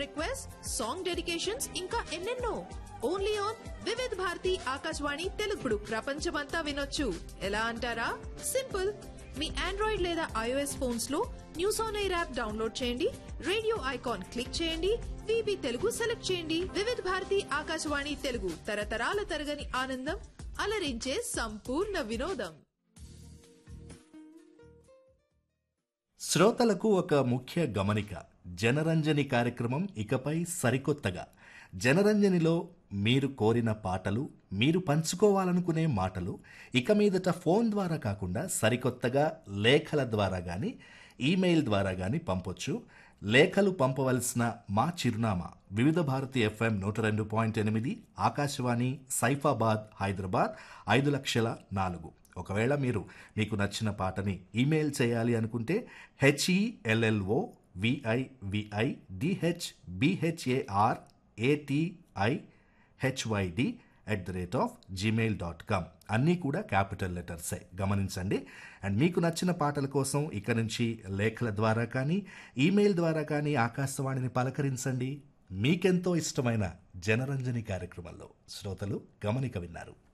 request song dedications ఇంకా ఎన్నెన్నో only on Vividh Bharati Akashvani తెలుగుడు ప్రపంచమంతా వినొచ్చు ఎలా అంటారా సింపుల్ మీ ఆండ్రాయిడ్ లేదా ఐఓఎస్ ఫోన్స్ లో news on air app download చేయండి రేడియో ఐకాన్ క్లిక్ చేయండి విబి తెలుగు సెలెక్ట్ చేయండి వివిధ్ భారతి ఆకాశవాణి తెలుగు తరతరాల తరగని ఆనందం అలరించే సంపూర్ణ వినోదం శ్రోతలకు ఒక ముఖ్య గమనిక జనరంజని కార్యక్రమం ఇకపై సరికొత్తగా జనరంజనిలో మీరు కోరిన పాటలు మీరు పంచుకోవాలనుకునే మాటలు ఇక మీదట ఫోన్ ద్వారా కాకుండా సరికొత్తగా లేఖల ద్వారా కానీ ఈమెయిల్ ద్వారా కానీ పంపొచ్చు లేఖలు పంపవలసిన మా చిరునామా వివిధ భారతి ఎఫ్ఎం నూట రెండు పాయింట్ ఎనిమిది ఆకాశవాణి సైఫాబాద్ హైదరాబాద్ ఐదు లక్షల నాలుగు ఒకవేళ మీరు మీకు నచ్చిన పాటని ఈమెయిల్ చేయాలి అనుకుంటే H E L L O V I V I D H B H A R A T I H Y D at the rate of Gmail dot com అన్నీ కూడా క్యాపిటల్ లెటర్సే గమనించండి అండ్ మీకు నచ్చిన పాటల కోసం ఇక నుంచి లేఖల ద్వారా కానీ ఈమెయిల్ ద్వారా కానీ ఆకాశవాణిని పలకరించండి మీకెంతో ఇష్టమైన జనరంజని కార్యక్రమంలో శ్రోతలు గమనిక విన్నారు